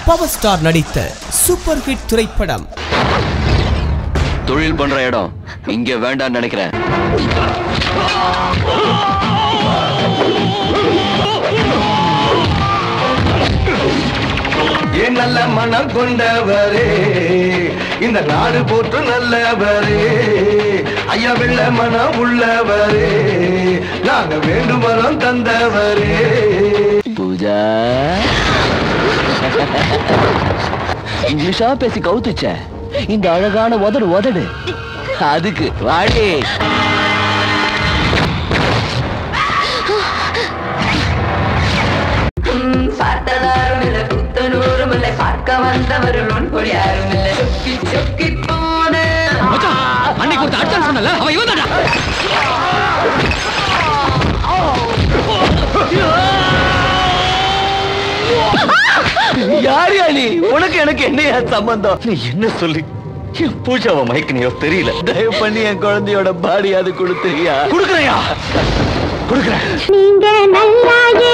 power star நடித்த super hit திரைப்படம் தொழில் பண்ற இடம் இங்க வேண்டாம்னு நினைக்கிறேன் ஏன் நல்ல மனம் கொண்டவரே இந்த நாடு போற்று நல்லவரே ஐயா வெள்ள மனம் உள்ளவரே நாங்க வேண்டும் வரம் தந்தவரே பூஜா இங்கிலீஷா பேசி கவுத்துச்ச இந்த அழகான உதடு உதடு அதுக்கு வாடி பார்த்ததாரும் இல்ல புத்தனூரும் இல்லை பார்க்க வந்தவர்கள் ஒன்பொழி யாரும் இல்லை சொக்கி சொக்கி போன அன்னைக்கு ஒரு அட்டன் சொன்னல அவன் இவன் யாரியா நீ உனக்கு எனக்கு என்னையா சம்பந்தம் நீ என்ன சொல்லி என் பூஜாவை மயக்கினியோ தெரியல தயவு பண்ணி என் குழந்தையோட பாடியாவது கொடுத்துறியா கொடுக்குறியா கொடுக்குறேன் நீங்க நல்லா